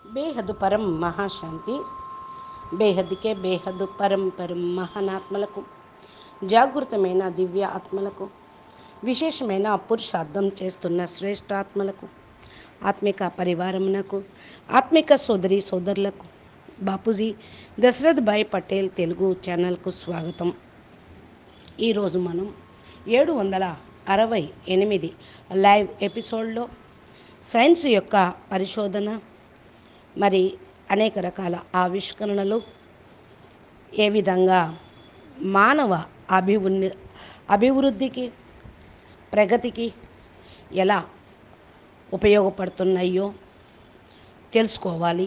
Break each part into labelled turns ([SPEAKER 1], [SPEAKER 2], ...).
[SPEAKER 1] బేహద్దు పరం మహాశాంతి బేహద్దుకే బేహద్దు పరం పరం మహానాత్మలకు జాగృతమైన దివ్య ఆత్మలకు విశేషమైన పురుషార్థం చేస్తున్న శ్రేష్ఠాత్మలకు ఆత్మిక పరివారమునకు ఆత్మిక సోదరి సోదరులకు బాపూజీ దశరథ్ భాయ్ పటేల్ తెలుగు ఛానల్కు స్వాగతం ఈరోజు మనం ఏడు వందల అరవై ఎనిమిది లైవ్ ఎపిసోడ్లో సైన్స్ యొక్క పరిశోధన మరి అనేక రకాల ఆవిష్కరణలు ఏ విధంగా మానవ అభివృద్ధి అభివృద్ధికి ప్రగతికి ఎలా ఉపయోగపడుతున్నాయో తెలుసుకోవాలి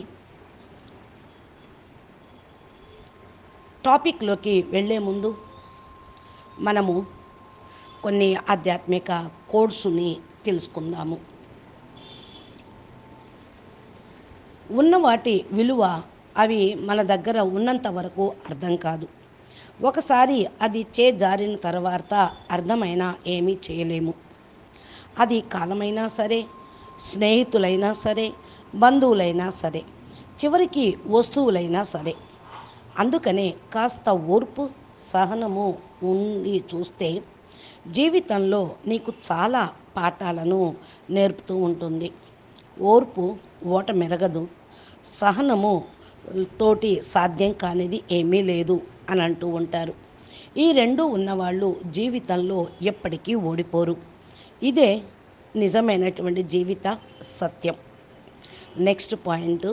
[SPEAKER 1] టాపిక్లోకి వెళ్ళే ముందు మనము కొన్ని ఆధ్యాత్మిక కోర్సుని తెలుసుకుందాము ఉన్న వాటి విలువ అవి మన దగ్గర ఉన్నంత వరకు అర్థం కాదు ఒకసారి అది చే జారిన తర్వాత అర్థమైనా ఏమీ చేయలేము అది కాలమైనా సరే స్నేహితులైనా సరే బంధువులైనా సరే చివరికి వస్తువులైనా సరే అందుకనే కాస్త ఓర్పు సహనము ఉండి చూస్తే జీవితంలో నీకు చాలా పాఠాలను నేర్పుతూ ఉంటుంది ఓర్పు ఓట మెరగదు సహనము తోటి సాధ్యం కానిది ఏమీ లేదు అని అంటూ ఉంటారు ఈ రెండు ఉన్నవాళ్ళు జీవితంలో ఎప్పటికీ ఓడిపోరు ఇదే నిజమైనటువంటి జీవిత సత్యం నెక్స్ట్ పాయింట్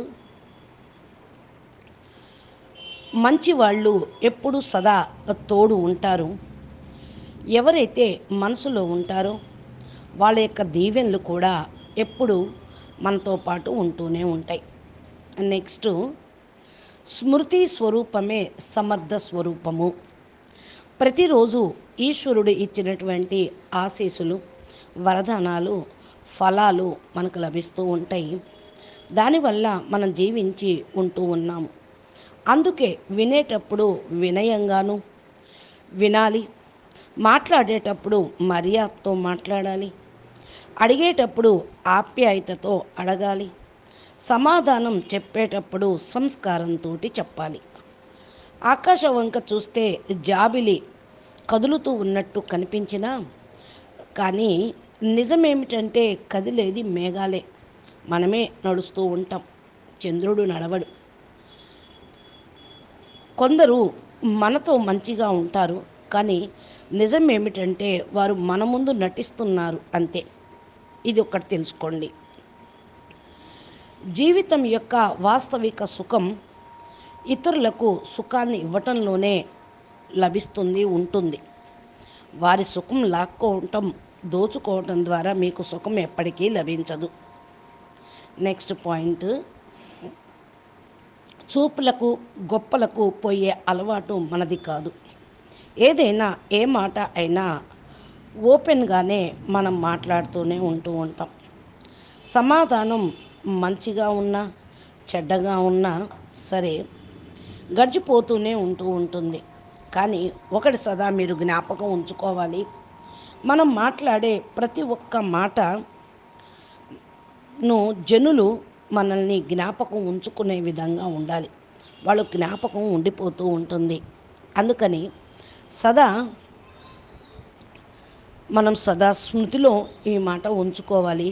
[SPEAKER 1] మంచి వాళ్ళు ఎప్పుడు సదా తోడు ఉంటారు ఎవరైతే మనసులో ఉంటారో వాళ్ళ యొక్క దీవెనలు కూడా ఎప్పుడు మనతో పాటు ఉంటూనే ఉంటాయి నెక్స్ట్ స్మృతి స్వరూపమే సమర్థ స్వరూపము ప్రతిరోజు ఈశ్వరుడు ఇచ్చినటువంటి ఆశీస్సులు వరదానాలు ఫలాలు మనకు లభిస్తూ ఉంటాయి దానివల్ల మనం జీవించి ఉంటూ ఉన్నాము అందుకే వినేటప్పుడు వినయంగాను వినాలి మాట్లాడేటప్పుడు మర్యాదతో మాట్లాడాలి అడిగేటప్పుడు ఆప్యాయతతో అడగాలి సమాధానం చెప్పేటప్పుడు సంస్కారంతో చెప్పాలి ఆకాశ వంక చూస్తే జాబిలి కదులుతూ ఉన్నట్టు కనిపించినా కానీ నిజమేమిటంటే కదిలేది మేఘాలే మనమే నడుస్తూ ఉంటాం చంద్రుడు నడవడు కొందరు మనతో మంచిగా ఉంటారు కానీ నిజం ఏమిటంటే వారు మన ముందు నటిస్తున్నారు అంతే ఇది ఒకటి తెలుసుకోండి జీవితం యొక్క వాస్తవిక సుఖం ఇతరులకు సుఖాన్ని ఇవ్వటంలోనే లభిస్తుంది ఉంటుంది వారి సుఖం లాక్కోవటం దోచుకోవటం ద్వారా మీకు సుఖం ఎప్పటికీ లభించదు నెక్స్ట్ పాయింట్ చూపులకు గొప్పలకు పోయే అలవాటు మనది కాదు ఏదైనా ఏ మాట అయినా ఓపెన్గానే మనం మాట్లాడుతూనే ఉంటూ ఉంటాం సమాధానం మంచిగా ఉన్నా చెడ్డగా ఉన్నా సరే గడిచిపోతూనే ఉంటూ ఉంటుంది కానీ ఒకటి సదా మీరు జ్ఞాపకం ఉంచుకోవాలి మనం మాట్లాడే ప్రతి ఒక్క మాటను జనులు మనల్ని జ్ఞాపకం ఉంచుకునే విధంగా ఉండాలి వాళ్ళు జ్ఞాపకం ఉండిపోతూ ఉంటుంది అందుకని సదా మనం సదా స్మృతిలో ఈ మాట ఉంచుకోవాలి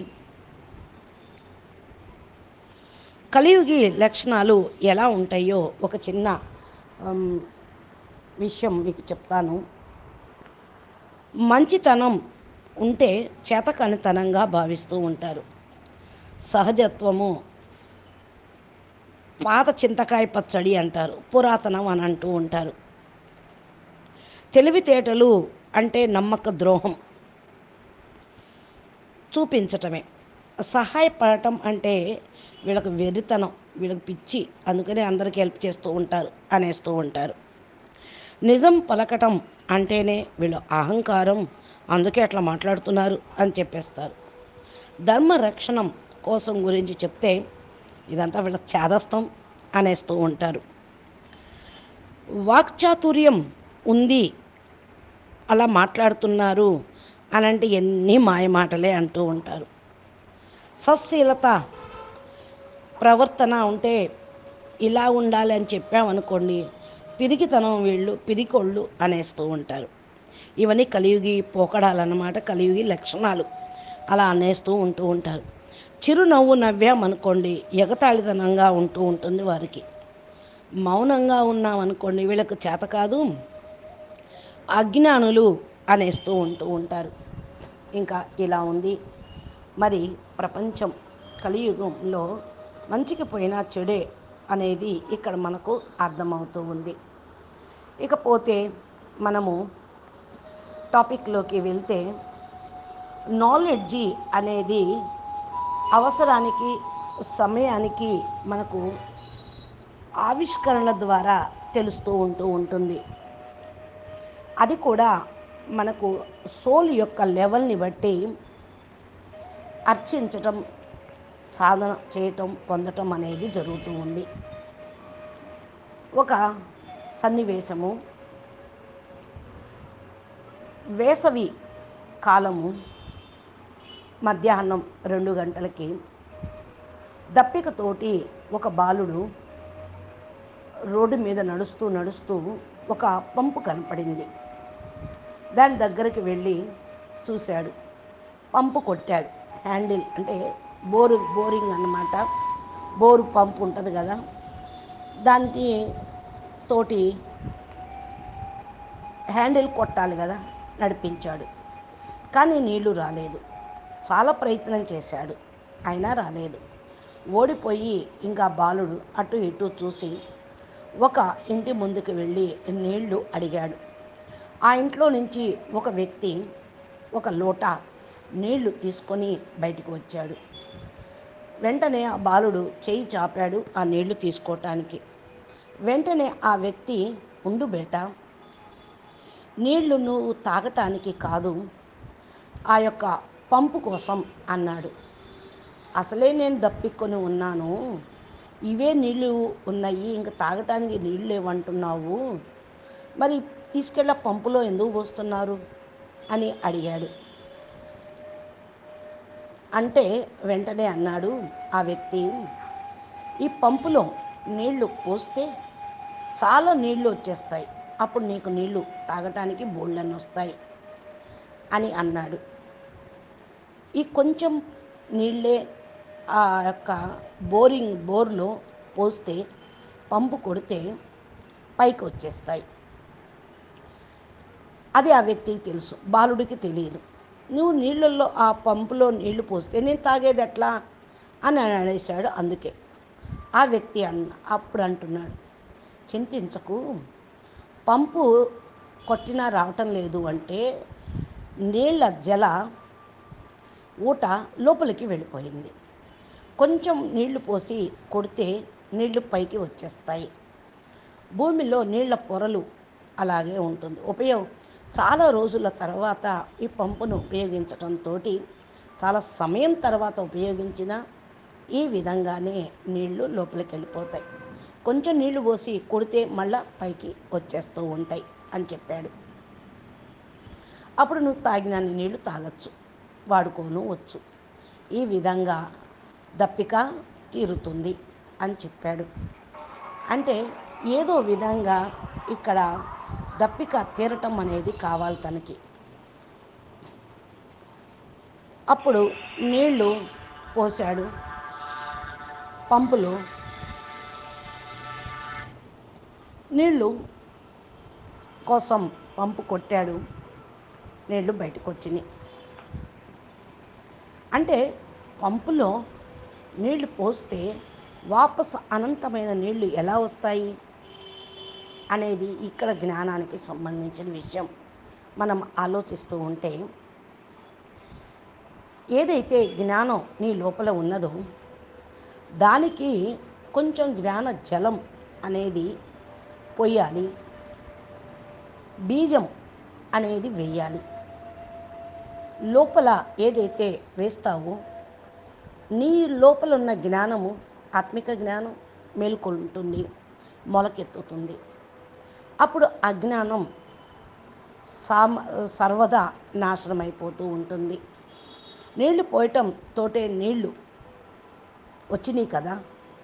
[SPEAKER 1] కలియుగి లక్షణాలు ఎలా ఉంటాయో ఒక చిన్న విషయం మీకు చెప్తాను మంచితనం ఉంటే చేతకనితనంగా భావిస్తూ ఉంటారు సహజత్వము పాత చింతకాయ పచ్చడి అంటారు పురాతనం అని అంటూ ఉంటారు తెలివితేటలు అంటే నమ్మక ద్రోహం చూపించటమే సహాయపడటం అంటే వీళ్ళకి వెరితనం వీళ్ళకి పిచ్చి అందుకనే అందరికీ హెల్ప్ చేస్తూ ఉంటారు అనేస్తూ ఉంటారు నిజం పలకటం అంటేనే వీళ్ళు అహంకారం అందుకే అట్లా మాట్లాడుతున్నారు అని చెప్పేస్తారు ధర్మ రక్షణం కోసం గురించి చెప్తే ఇదంతా వీళ్ళ చేదస్తం అనేస్తూ ఉంటారు వాక్చాతుర్యం ఉంది అలా మాట్లాడుతున్నారు అని అంటే ఎన్ని మాయమాటలే అంటూ ఉంటారు సత్శీలత ప్రవర్తన ఉంటే ఇలా ఉండాలి అని చెప్పామనుకోండి పిరికితనం వీళ్ళు పిరికొళ్ళు అనేస్తూ ఉంటారు ఇవన్నీ కలియుగి పోకడాలన్నమాట కలియుగి లక్షణాలు అలా అనేస్తూ ఉంటూ ఉంటారు చిరునవ్వు నవ్వామనుకోండి ఎగతాళితనంగా ఉంటూ ఉంటుంది వారికి మౌనంగా ఉన్నామనుకోండి వీళ్ళకు చేత కాదు అజ్ఞానులు అనేస్తూ ఉంటూ ఉంటారు ఇంకా ఇలా ఉంది మరి ప్రపంచం కలియుగంలో మంచికి పోయినా చెడే అనేది ఇక్కడ మనకు అర్థమవుతూ ఉంది ఇకపోతే మనము టాపిక్లోకి వెళ్తే నాలెడ్జి అనేది అవసరానికి సమయానికి మనకు ఆవిష్కరణల ద్వారా తెలుస్తూ ఉంటూ ఉంటుంది అది కూడా మనకు సోల్ యొక్క లెవెల్ని బట్టి అర్చించటం సాధన చేయటం పొందటం అనేది జరుగుతూ ఉంది ఒక సన్నివేశము వేసవి కాలము మధ్యాహ్నం రెండు గంటలకి దప్పికతోటి ఒక బాలుడు రోడ్డు మీద నడుస్తూ నడుస్తూ ఒక పంపు కనపడింది దాని దగ్గరికి వెళ్ళి చూశాడు పంపు కొట్టాడు హ్యాండిల్ అంటే బోరు బోరింగ్ అన్నమాట బోరు పంపు ఉంటుంది కదా దానికి తోటి హ్యాండిల్ కొట్టాలి కదా నడిపించాడు కానీ నీళ్లు రాలేదు చాలా ప్రయత్నం చేశాడు అయినా రాలేదు ఓడిపోయి ఇంకా బాలుడు అటు ఇటు చూసి ఒక ఇంటి ముందుకు వెళ్ళి నీళ్లు అడిగాడు ఆ ఇంట్లో నుంచి ఒక వ్యక్తి ఒక లోట నీళ్లు తీసుకొని బయటికి వచ్చాడు వెంటనే ఆ బాలుడు చేయి చాపాడు ఆ నీళ్లు తీసుకోవటానికి వెంటనే ఆ వ్యక్తి ఉండు బేట నీళ్లు నువ్వు తాగటానికి కాదు ఆ యొక్క పంపు కోసం అన్నాడు అసలే నేను దప్పిక్కొని ఉన్నాను ఇవే నీళ్ళు ఉన్నాయి ఇంకా తాగటానికి నీళ్ళు లేవంటున్నావు మరి తీసుకెళ్ళ పంపులో ఎందుకు పోస్తున్నారు అని అడిగాడు అంటే వెంటనే అన్నాడు ఆ వ్యక్తి ఈ పంపులో నీళ్లు పోస్తే చాలా నీళ్లు వచ్చేస్తాయి అప్పుడు నీకు నీళ్లు తాగటానికి బోళ్ళని వస్తాయి అని అన్నాడు ఈ కొంచెం నీళ్ళే ఆ యొక్క బోరింగ్ బోర్లో పోస్తే పంపు కొడితే పైకి వచ్చేస్తాయి అది ఆ వ్యక్తికి తెలుసు బాలుడికి తెలియదు నువ్వు నీళ్ళల్లో ఆ పంపులో నీళ్లు పోస్తే నేను తాగేది ఎట్లా అని అనేసాడు అందుకే ఆ వ్యక్తి అన్న అప్పుడు అంటున్నాడు చింతించకు పంపు కొట్టినా రావటం లేదు అంటే నీళ్ళ జల ఊట లోపలికి వెళ్ళిపోయింది కొంచెం నీళ్లు పోసి కొడితే నీళ్లు పైకి వచ్చేస్తాయి భూమిలో నీళ్ల పొరలు అలాగే ఉంటుంది ఉపయోగం చాలా రోజుల తర్వాత ఈ పంపును ఉపయోగించడంతో చాలా సమయం తర్వాత ఉపయోగించిన ఈ విధంగానే నీళ్లు లోపలికి వెళ్ళిపోతాయి కొంచెం నీళ్లు పోసి కొడితే మళ్ళా పైకి వచ్చేస్తూ ఉంటాయి అని చెప్పాడు అప్పుడు నువ్వు తాగినన్ని నీళ్లు తాగొచ్చు వాడుకోను వచ్చు ఈ విధంగా దప్పిక తీరుతుంది అని చెప్పాడు అంటే ఏదో విధంగా ఇక్కడ దప్పిక తీరటం అనేది కావాలి తనకి అప్పుడు నీళ్లు పోశాడు పంపులో నీళ్లు కోసం పంపు కొట్టాడు నీళ్లు బయటకు వచ్చినాయి అంటే పంపులో నీళ్లు పోస్తే వాపస్ అనంతమైన నీళ్లు ఎలా వస్తాయి అనేది ఇక్కడ జ్ఞానానికి సంబంధించిన విషయం మనం ఆలోచిస్తూ ఉంటే ఏదైతే జ్ఞానం నీ లోపల ఉన్నదో దానికి కొంచెం జ్ఞాన జలం అనేది పొయ్యాలి బీజం అనేది వేయాలి లోపల ఏదైతే వేస్తావో నీ లోపల ఉన్న జ్ఞానము ఆత్మిక జ్ఞానం మేల్కొంటుంది మొలకెత్తుతుంది అప్పుడు అజ్ఞానం సామ సర్వదా నాశనం అయిపోతూ ఉంటుంది నీళ్లు పోయటం తోటే నీళ్లు వచ్చినాయి కదా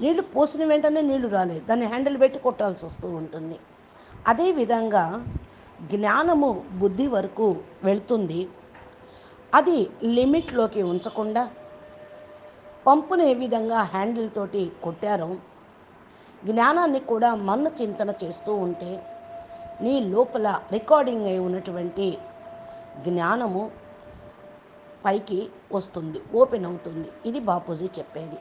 [SPEAKER 1] నీళ్లు పోసిన వెంటనే నీళ్లు రాలేదు దాన్ని హ్యాండిల్ పెట్టి కొట్టాల్సి వస్తూ ఉంటుంది అదేవిధంగా జ్ఞానము బుద్ధి వరకు వెళ్తుంది అది లిమిట్లోకి ఉంచకుండా పంపుని ఏ విధంగా హ్యాండిల్ తోటి కొట్టారో జ్ఞానాన్ని కూడా మన్న చింతన చేస్తూ ఉంటే నీ లోపల రికార్డింగ్ అయి ఉన్నటువంటి జ్ఞానము పైకి వస్తుంది ఓపెన్ అవుతుంది ఇది బాపూజీ చెప్పేది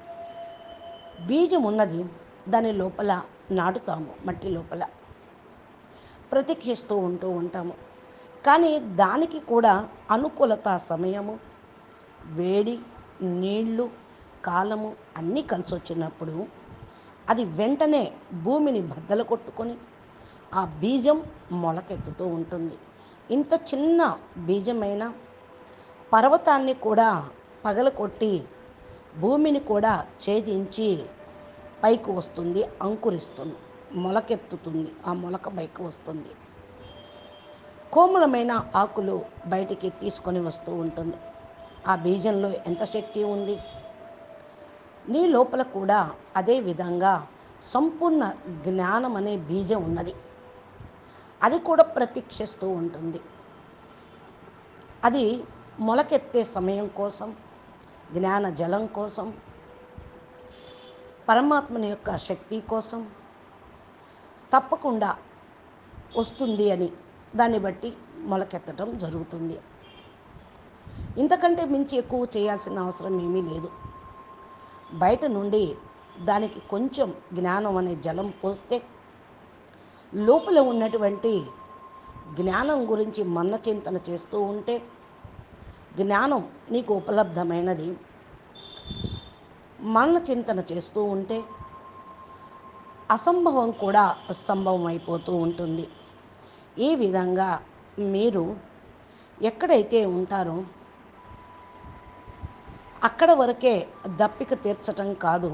[SPEAKER 1] బీజం ఉన్నది దాని లోపల నాటుతాము మట్టి లోపల ప్రతీక్షిస్తూ ఉంటూ ఉంటాము కానీ దానికి కూడా అనుకూలత సమయము వేడి నీళ్లు కాలము అన్నీ కలిసి వచ్చినప్పుడు అది వెంటనే భూమిని బద్దలు కొట్టుకొని ఆ బీజం మొలకెత్తుతూ ఉంటుంది ఇంత చిన్న బీజమైన పర్వతాన్ని కూడా పగలకొట్టి భూమిని కూడా ఛేదించి పైకి వస్తుంది అంకురిస్తుంది మొలకెత్తుతుంది ఆ మొలక పైకి వస్తుంది కోమలమైన ఆకులు బయటికి తీసుకొని వస్తూ ఉంటుంది ఆ బీజంలో ఎంత శక్తి ఉంది నీ లోపల కూడా అదే విధంగా సంపూర్ణ జ్ఞానం అనే బీజం ఉన్నది అది కూడా ప్రతీక్షిస్తూ ఉంటుంది అది మొలకెత్తే సమయం కోసం జ్ఞాన జలం కోసం పరమాత్మని యొక్క శక్తి కోసం తప్పకుండా వస్తుంది అని దాన్ని బట్టి మొలకెత్తడం జరుగుతుంది ఇంతకంటే మించి ఎక్కువ చేయాల్సిన అవసరం ఏమీ లేదు బయట నుండి దానికి కొంచెం జ్ఞానం అనే జలం పోస్తే లోపల ఉన్నటువంటి జ్ఞానం గురించి మన్న చింతన చేస్తూ ఉంటే జ్ఞానం నీకు ఉపలబ్ధమైనది మరణ చింతన చేస్తూ ఉంటే అసంభవం కూడా సంభవం అయిపోతూ ఉంటుంది ఈ విధంగా మీరు ఎక్కడైతే ఉంటారో అక్కడ వరకే దప్పిక తీర్చటం కాదు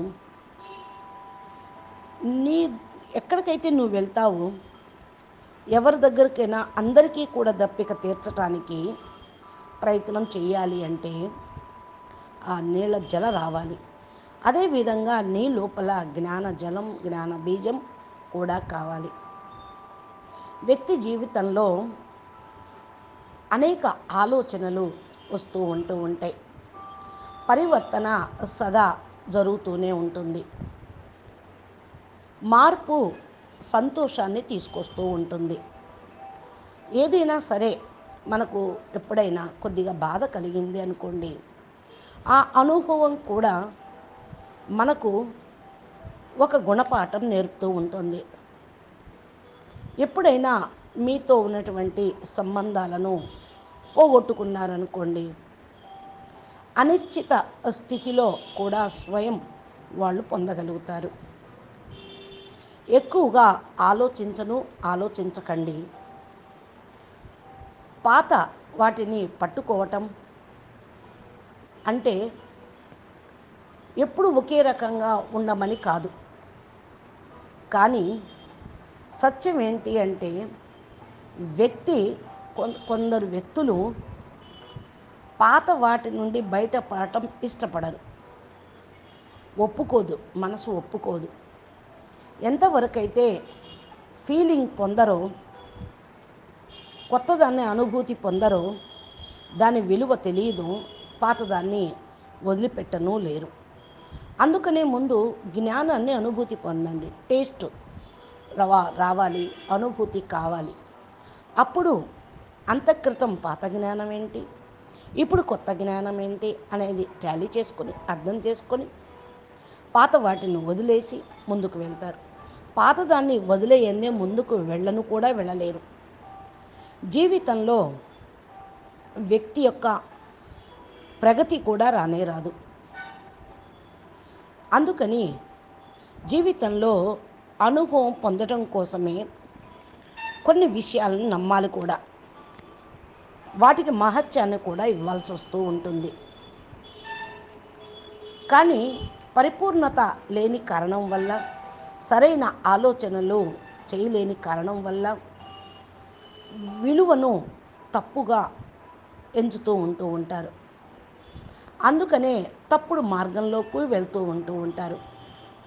[SPEAKER 1] నీ ఎక్కడికైతే నువ్వు వెళ్తావో ఎవరి దగ్గరికైనా అందరికీ కూడా దప్పిక తీర్చటానికి ప్రయత్నం చేయాలి అంటే ఆ నీళ్ళ జల రావాలి అదేవిధంగా నీ లోపల జ్ఞాన జలం జ్ఞాన బీజం కూడా కావాలి వ్యక్తి జీవితంలో అనేక ఆలోచనలు వస్తూ ఉంటూ ఉంటాయి పరివర్తన సదా జరుగుతూనే ఉంటుంది మార్పు సంతోషాన్ని తీసుకొస్తూ ఉంటుంది ఏదైనా సరే మనకు ఎప్పుడైనా కొద్దిగా బాధ కలిగింది అనుకోండి ఆ అనుభవం కూడా మనకు ఒక గుణపాఠం నేర్పుతూ ఉంటుంది ఎప్పుడైనా మీతో ఉన్నటువంటి సంబంధాలను పోగొట్టుకున్నారనుకోండి అనిశ్చిత స్థితిలో కూడా స్వయం వాళ్ళు పొందగలుగుతారు ఎక్కువగా ఆలోచించను ఆలోచించకండి పాత వాటిని పట్టుకోవటం అంటే ఎప్పుడు ఒకే రకంగా ఉండమని కాదు కానీ సత్యం ఏంటి అంటే వ్యక్తి కొం- కొందరు వ్యక్తులు పాత వాటి నుండి బయటపడటం ఇష్టపడరు ఒప్పుకోదు మనసు ఒప్పుకోదు ఎంతవరకైతే ఫీలింగ్ పొందరో కొత్తదాన్ని అనుభూతి పొందరో దాని విలువ తెలియదు పాతదాన్ని వదిలిపెట్టను లేరు అందుకనే ముందు జ్ఞానాన్ని అనుభూతి పొందండి టేస్ట్ రవా రావాలి అనుభూతి కావాలి అప్పుడు అంతఃకృతం పాత జ్ఞానం ఏంటి ఇప్పుడు కొత్త జ్ఞానం ఏంటి అనేది టాలీ చేసుకొని అర్థం చేసుకొని పాత వాటిని వదిలేసి ముందుకు వెళ్తారు పాతదాన్ని వదిలేయన్నే ముందుకు వెళ్ళను కూడా వెళ్ళలేరు జీవితంలో వ్యక్తి యొక్క ప్రగతి కూడా రానే రాదు అందుకని జీవితంలో అనుభవం పొందడం కోసమే కొన్ని విషయాలను నమ్మాలి కూడా వాటికి మహత్యాన్ని కూడా ఇవ్వాల్సి వస్తూ ఉంటుంది కానీ పరిపూర్ణత లేని కారణం వల్ల సరైన ఆలోచనలు చేయలేని కారణం వల్ల విలువను తప్పుగా ఎంచుతూ ఉంటూ ఉంటారు అందుకనే తప్పుడు మార్గంలోకి వెళ్తూ ఉంటూ ఉంటారు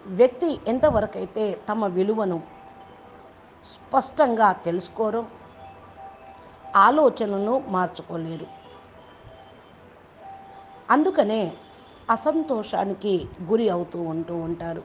[SPEAKER 1] వ్యక్తి ఎంతవరకైతే తమ విలువను స్పష్టంగా తెలుసుకోరో ఆలోచనను మార్చుకోలేరు అందుకనే అసంతోషానికి గురి అవుతూ ఉంటూ ఉంటారు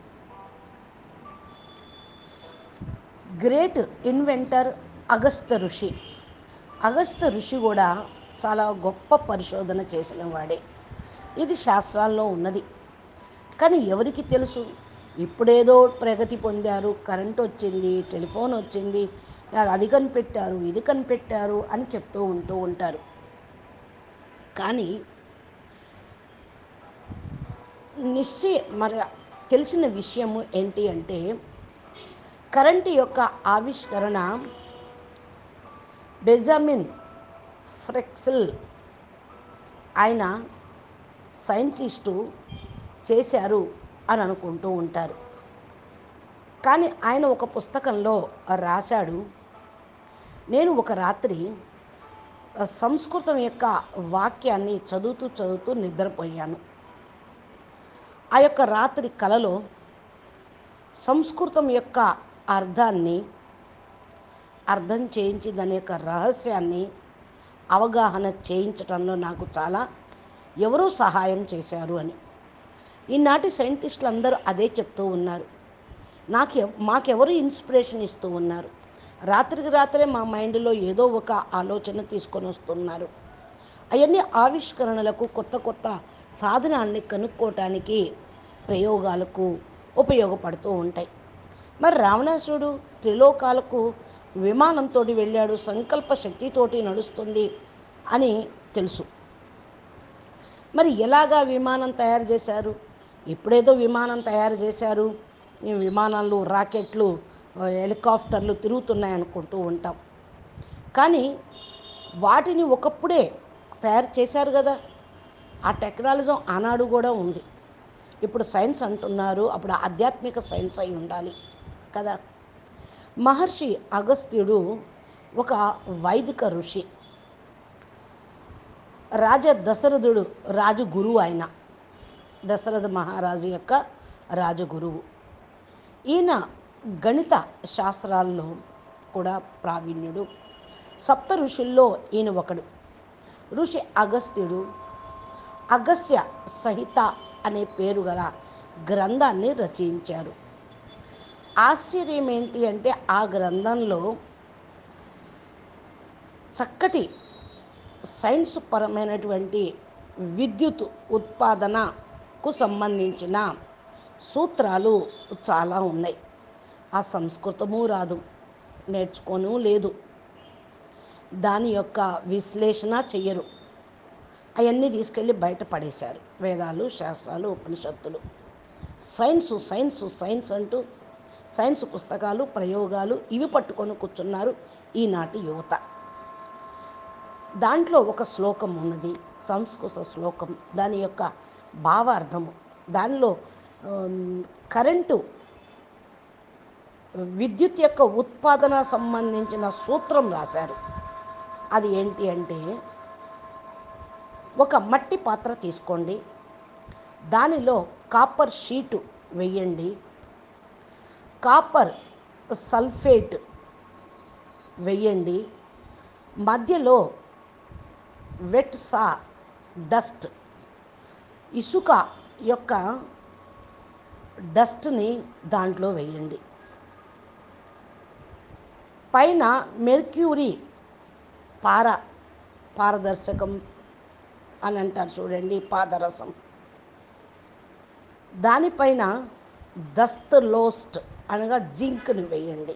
[SPEAKER 1] గ్రేట్ ఇన్వెంటర్ అగస్త్య ఋషి అగస్త్య ఋషి కూడా చాలా గొప్ప పరిశోధన చేసిన వాడే ఇది శాస్త్రాల్లో ఉన్నది కానీ ఎవరికి తెలుసు ఇప్పుడేదో ప్రగతి పొందారు కరెంట్ వచ్చింది టెలిఫోన్ వచ్చింది అది కనిపెట్టారు ఇది కనిపెట్టారు అని చెప్తూ ఉంటూ ఉంటారు కానీ నిశ్చయ మరి తెలిసిన విషయము ఏంటి అంటే కరెంటు యొక్క ఆవిష్కరణ బెజామిన్ ఫ్రెక్సిల్ ఆయన సైంటిస్టు చేశారు అని అనుకుంటూ ఉంటారు కానీ ఆయన ఒక పుస్తకంలో రాశాడు నేను ఒక రాత్రి సంస్కృతం యొక్క వాక్యాన్ని చదువుతూ చదువుతూ నిద్రపోయాను ఆ యొక్క రాత్రి కలలో సంస్కృతం యొక్క అర్థాన్ని అర్థం చేయించి దాని యొక్క రహస్యాన్ని అవగాహన చేయించడంలో నాకు చాలా ఎవరో సహాయం చేశారు అని ఈనాటి సైంటిస్టులు అందరూ అదే చెప్తూ ఉన్నారు నాకు ఎవ్- మాకెవరు ఇన్స్పిరేషన్ ఇస్తూ ఉన్నారు రాత్రికి రాత్రే మా మైండ్లో ఏదో ఒక ఆలోచన తీసుకొని వస్తున్నారు అవన్నీ ఆవిష్కరణలకు కొత్త కొత్త సాధనాల్ని కనుక్కోవటానికి ప్రయోగాలకు ఉపయోగపడుతూ ఉంటాయి మరి రావణాసుడు త్రిలోకాలకు విమానంతో వెళ్ళాడు సంకల్ప శక్తితోటి నడుస్తుంది అని తెలుసు మరి ఎలాగా విమానం తయారు చేశారు ఇప్పుడేదో విమానం తయారు చేశారు ఈ విమానాలు రాకెట్లు ఆ, హెలికాప్టర్లు తిరుగుతున్నాయి అనుకుంటూ ఉంటాం కానీ వాటిని ఒకప్పుడే తయారు చేశారు కదా ఆ టెక్నాలజీ ఆనాడు కూడా ఉంది ఇప్పుడు సైన్స్ అంటున్నారు అప్పుడు ఆధ్యాత్మిక సైన్స్ అయి ఉండాలి కదా మహర్షి అగస్త్యుడు ఒక వైదిక ఋషి రాజ దశరథుడు రాజు గురువు ఆయన దశరథ మహారాజు యొక్క రాజగురువు ఈయన గణిత శాస్త్రాల్లో కూడా ప్రావీణ్యుడు సప్త ఋషుల్లో ఈయన ఒకడు ఋషి అగస్త్యుడు అగస్య సహిత అనే పేరు గల గ్రంథాన్ని రచించారు ఆశ్చర్యం ఏంటి అంటే ఆ గ్రంథంలో చక్కటి సైన్స్ పరమైనటువంటి విద్యుత్ ఉత్పాదనకు సంబంధించిన సూత్రాలు చాలా ఉన్నాయి ఆ సంస్కృతము రాదు నేర్చుకోను లేదు దాని యొక్క విశ్లేషణ చెయ్యరు అవన్నీ తీసుకెళ్ళి బయట పడేశారు వేదాలు శాస్త్రాలు ఉపనిషత్తులు సైన్సు సైన్సు సైన్స్ అంటూ సైన్స్ పుస్తకాలు ప్రయోగాలు ఇవి పట్టుకొని కూర్చున్నారు ఈనాటి యువత దాంట్లో ఒక శ్లోకం ఉన్నది సంస్కృత శ్లోకం దాని యొక్క భావార్థము దానిలో ఆమ్, కరెంటు విద్యుత్ యొక్క ఉత్పాదన సంబంధించిన సూత్రం రాశారు అది ఏంటి అంటే ఒక మట్టి పాత్ర తీసుకోండి దానిలో కాపర్ షీటు వేయండి కాపర్ సల్ఫేట్ వేయండి మధ్యలో వెట్ సా డస్ట్ ఇసుక యొక్క డస్ట్ని దాంట్లో వేయండి పైన మెర్క్యూరీ పార పారదర్శకం అని అంటారు చూడండి పాదరసం దానిపైన దస్త్ లోస్ట్ అనగా జింక్ని వేయండి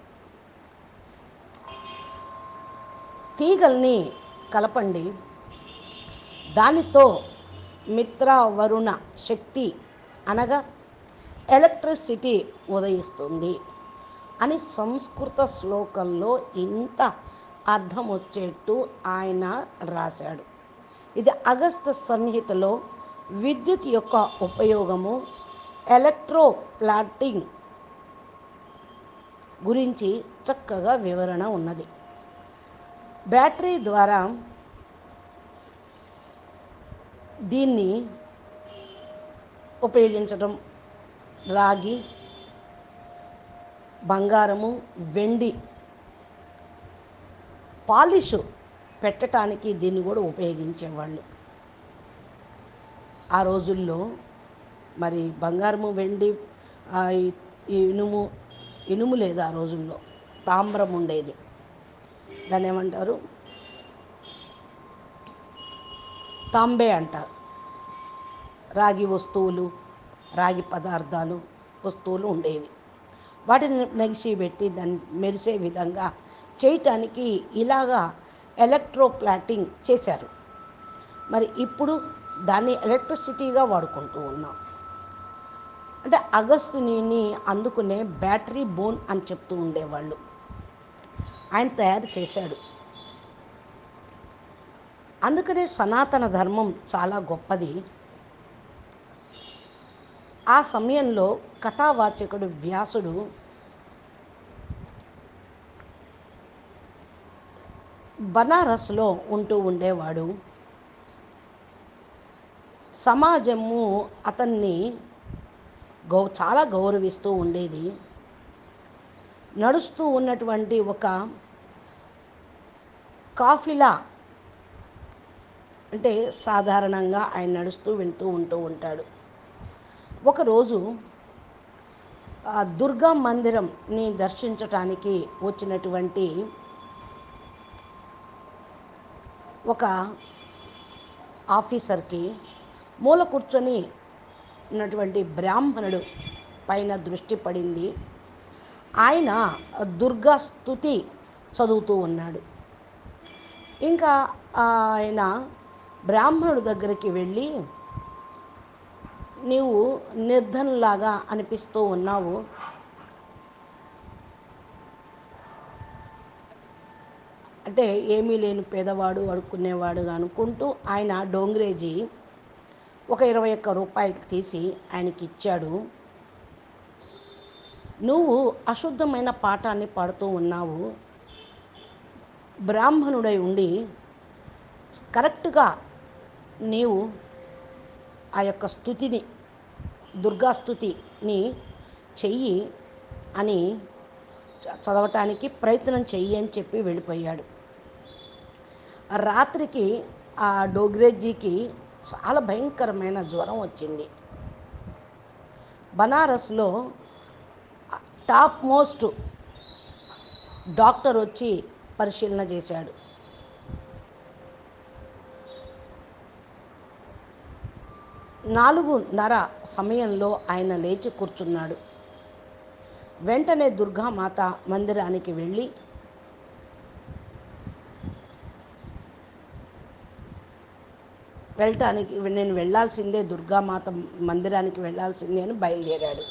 [SPEAKER 1] తీగల్ని కలపండి దానితో మిత్ర వరుణ శక్తి అనగా ఎలక్ట్రిసిటీ ఉదయిస్తుంది అని సంస్కృత శ్లోకంలో ఇంత అర్థం వచ్చేట్టు ఆయన రాశాడు ఇది అగస్త సంహితలో విద్యుత్ యొక్క ఉపయోగము ఎలక్ట్రో ప్లాటింగ్ గురించి చక్కగా వివరణ ఉన్నది బ్యాటరీ ద్వారా దీన్ని ఉపయోగించడం రాగి బంగారము వెండి పాలిష్ పెట్టడానికి దీన్ని కూడా ఉపయోగించేవాళ్ళు ఆ రోజుల్లో మరి బంగారము వెండి ఆ, ఈ- ఈ ఇనుము ఇనుము లేదు ఆ రోజుల్లో తామ్రం ఉండేది దాన్ని ఏమంటారు తాంబే అంటారు రాగి వస్తువులు రాగి పదార్థాలు వస్తువులు ఉండేవి వాటిని నెగిసి పెట్టి దాన్ని మెరిసే విధంగా చేయటానికి ఇలాగా ఎలక్ట్రోప్లాటింగ్ చేశారు మరి ఇప్పుడు దాన్ని ఎలక్ట్రిసిటీగా వాడుకుంటూ ఉన్నాం అంటే అగస్తుని అందుకునే బ్యాటరీ బోన్ అని చెప్తూ ఉండేవాళ్ళు ఆయన తయారు చేశాడు అందుకనే సనాతన ధర్మం చాలా గొప్పది ఆ సమయంలో కథావాచకుడు వ్యాసుడు బనారస్లో ఉంటూ ఉండేవాడు సమాజము అతన్ని గౌ చాలా గౌరవిస్తూ ఉండేది నడుస్తూ ఉన్నటువంటి ఒక కాఫిలా అంటే సాధారణంగా ఆయన నడుస్తూ వెళ్తూ ఉంటూ ఉంటాడు ఒకరోజు ఆ దుర్గా మందిరంని దర్శించటానికి వచ్చినటువంటి ఒక ఆఫీసర్కి మూల కూర్చొని ఉన్నటువంటి బ్రాహ్మణుడు పైన దృష్టి పడింది ఆయన దుర్గా స్తుతి చదువుతూ ఉన్నాడు ఇంకా ఆయన బ్రాహ్మణుడి దగ్గరికి వెళ్ళి నీవు నిర్ధనలాగా అనిపిస్తూ ఉన్నావు అంటే ఏమీ లేని పేదవాడు అడుక్కునేవాడు అనుకుంటూ ఆయన డోంగ్రేజీ ఒక ఇరవై ఒక్క రూపాయలు తీసి ఆయనకి ఇచ్చాడు నువ్వు అశుద్ధమైన పాఠాన్ని పాడుతూ ఉన్నావు బ్రాహ్మణుడై ఉండి కరెక్ట్గా నీవు ఆ యొక్క స్థుతిని దుర్గా స్థుతిని చెయ్యి అని చదవటానికి ప్రయత్నం చెయ్యి అని చెప్పి వెళ్ళిపోయాడు రాత్రికి ఆ డోగ్రేజీకి చాలా భయంకరమైన జ్వరం వచ్చింది బనారస్లో టాప్ మోస్ట్ డాక్టర్ వచ్చి పరిశీలన చేశాడు నాలుగున్నర సమయంలో ఆయన లేచి కూర్చున్నాడు వెంటనే దుర్గామాత మందిరానికి వెళ్ళి వెళ్ళటానికి నేను వెళ్ళాల్సిందే దుర్గామాత మందిరానికి వెళ్ళాల్సిందే అని బయలుదేరాడు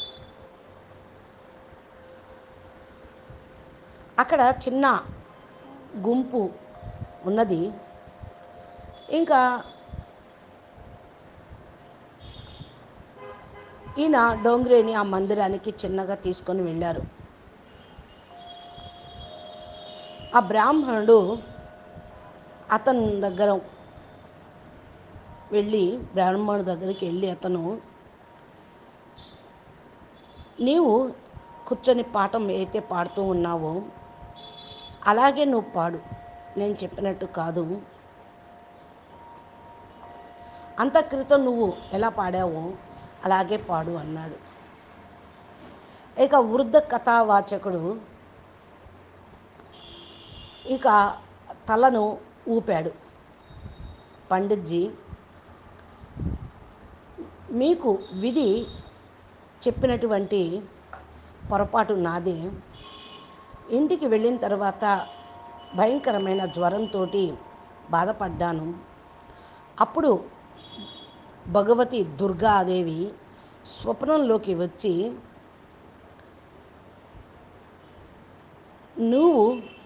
[SPEAKER 1] అక్కడ చిన్న గుంపు ఉన్నది ఇంకా ఈయన డోంగ్రేని ఆ మందిరానికి చిన్నగా తీసుకొని వెళ్ళారు ఆ బ్రాహ్మణుడు అతని దగ్గర వెళ్ళి బ్రాహ్మణుడి దగ్గరికి వెళ్ళి అతను నీవు కూర్చొని పాఠం అయితే పాడుతూ ఉన్నావో అలాగే నువ్వు పాడు నేను చెప్పినట్టు కాదు అంత క్రితం నువ్వు ఎలా పాడావో అలాగే పాడు అన్నాడు ఇక వృద్ధ కథావాచకుడు ఇక తలను ఊపాడు పండిట్జీ మీకు విధి చెప్పినటువంటి పొరపాటు నాదే ఇంటికి వెళ్ళిన తర్వాత భయంకరమైన జ్వరంతో బాధపడ్డాను అప్పుడు భగవతి దుర్గాదేవి స్వప్నంలోకి వచ్చి నువ్వు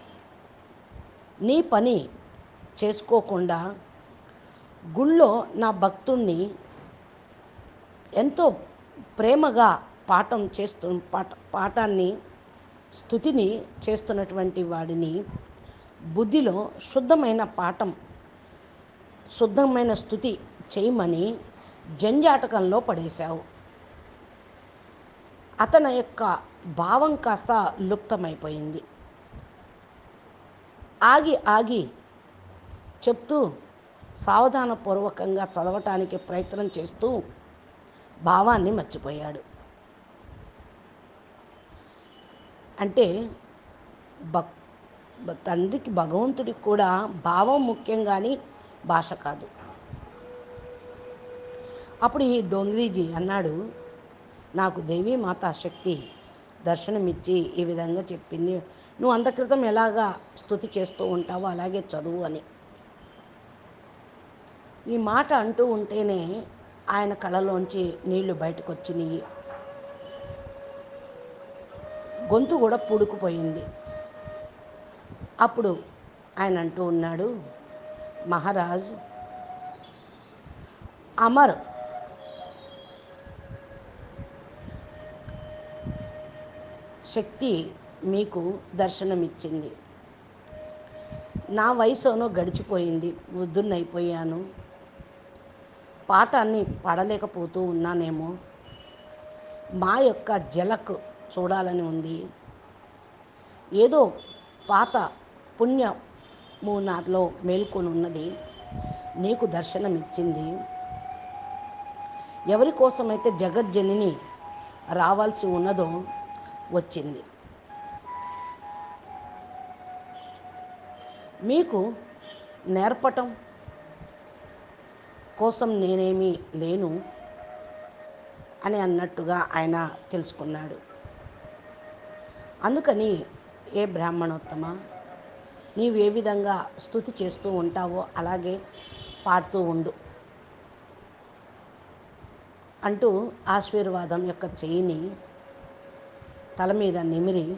[SPEAKER 1] నీ పని చేసుకోకుండా గుళ్ళో నా భక్తుణ్ణి ఎంతో ప్రేమగా పాఠం చేస్తూ పాట పాఠాన్ని స్థుతిని చేస్తున్నటువంటి వాడిని బుద్ధిలో శుద్ధమైన పాఠం శుద్ధమైన స్థుతి చేయమని జంజాటకంలో పడేశావు అతని యొక్క భావం కాస్త లుప్తమైపోయింది ఆగి ఆగి చెప్తూ సావధానపూర్వకంగా చదవటానికి ప్రయత్నం చేస్తూ భావాన్ని మర్చిపోయాడు అంటే భక్ తండ్రికి భగవంతుడికి కూడా భావం ముఖ్యం కానీ భాష కాదు అప్పుడు ఈ డోంగ్రీజీ అన్నాడు నాకు దేవీ మాతా శక్తి దర్శనమిచ్చి ఈ విధంగా చెప్పింది నువ్వు అంతక్రితం ఎలాగా స్థుతి చేస్తూ ఉంటావో అలాగే చదువు అని ఈ మాట అంటూ ఉంటేనే ఆయన కళ్ళలోంచి నీళ్లు బయటకు వచ్చినాయి గొంతు కూడా పూడుకుపోయింది అప్పుడు ఆయన అంటూ ఉన్నాడు మహారాజ్ అమర్ శక్తి మీకు దర్శనమిచ్చింది నా వయసును గడిచిపోయింది వృద్ధున్నైపోయాను పాఠాన్ని పడలేకపోతూ ఉన్నానేమో మా యొక్క జలకు చూడాలని ఉంది ఏదో పాత పుణ్యము నాలో మేల్కొని ఉన్నది నీకు దర్శనమిచ్చింది ఎవరి కోసమైతే జగజ్జనిని రావాల్సి ఉన్నదో వచ్చింది మీకు నేర్పటం కోసం నేనేమీ లేను అని అన్నట్టుగా ఆయన తెలుసుకున్నాడు అందుకని ఏ బ్రాహ్మణోత్తమ నీవు ఏ విధంగా స్థుతి చేస్తూ ఉంటావో అలాగే పాడుతూ ఉండు అంటూ ఆశీర్వాదం యొక్క చెయ్యిని తల మీద నిమిరి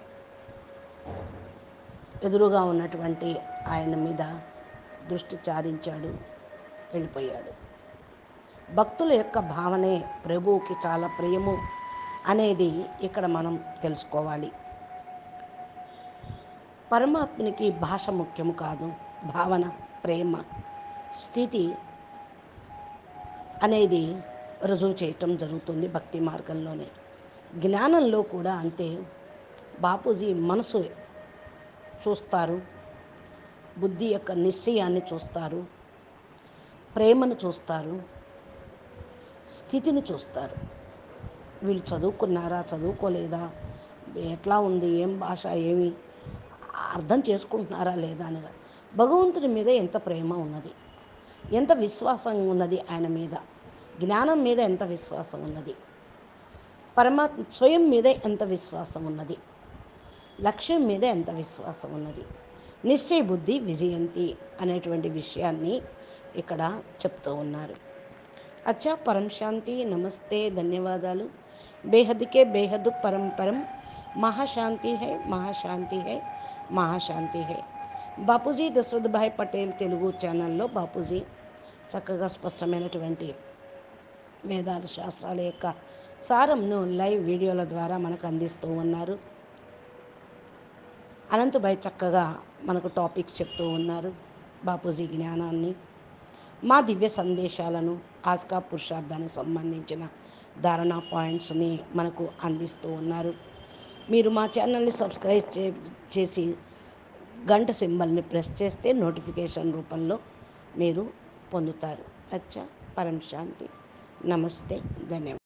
[SPEAKER 1] ఎదురుగా ఉన్నటువంటి ఆయన మీద దృష్టి చారించాడు వెళ్ళిపోయాడు భక్తుల యొక్క భావనే ప్రభువుకి చాలా ప్రియము అనేది ఇక్కడ మనం తెలుసుకోవాలి పరమాత్మునికి భాష ముఖ్యము కాదు భావన ప్రేమ స్థితి అనేది రుజువు చేయటం జరుగుతుంది భక్తి మార్గంలోనే జ్ఞానంలో కూడా అంతే బాపూజీ మనసు చూస్తారు బుద్ధి యొక్క నిశ్చయాన్ని చూస్తారు ప్రేమను చూస్తారు స్థితిని చూస్తారు వీళ్ళు చదువుకున్నారా చదువుకోలేదా ఎట్లా ఉంది ఏం భాష ఏమి అర్థం చేసుకుంటున్నారా లేదా అని భగవంతుడి మీద ఎంత ప్రేమ ఉన్నది ఎంత విశ్వాసం ఉన్నది ఆయన మీద జ్ఞానం మీద ఎంత విశ్వాసం ఉన్నది పరమాత్మ స్వయం మీదే ఎంత విశ్వాసం ఉన్నది లక్ష్యం మీద ఎంత విశ్వాసం ఉన్నది నిశ్చయ బుద్ధి విజయంతి అనేటువంటి విషయాన్ని ఇక్కడ చెప్తూ ఉన్నారు అచ్చా పరం శాంతి నమస్తే ధన్యవాదాలు బేహద్కే బేహద్ పరం పరం మహాశాంతి హై మహాశాంతి హై మహాశాంతి హై బాపూజీ దశరథ్ భాయ్ పటేల్ తెలుగు ఛానల్లో బాపూజీ చక్కగా స్పష్టమైనటువంటి వేదాల శాస్త్రాల యొక్క సారంను లైవ్ వీడియోల ద్వారా మనకు అందిస్తూ ఉన్నారు అనంతభాయ్ చక్కగా మనకు టాపిక్స్ చెప్తూ ఉన్నారు బాపూజీ జ్ఞానాన్ని మా దివ్య సందేశాలను ఆస్కా పురుషార్థానికి సంబంధించిన ధారణా పాయింట్స్ని మనకు అందిస్తూ ఉన్నారు మీరు మా ఛానల్ని సబ్స్క్రైబ్ చే చేసి గంట సింబల్ని ప్రెస్ చేస్తే నోటిఫికేషన్ రూపంలో మీరు పొందుతారు అచ్చా పరం శాంతి నమస్తే ధన్యవాదాలు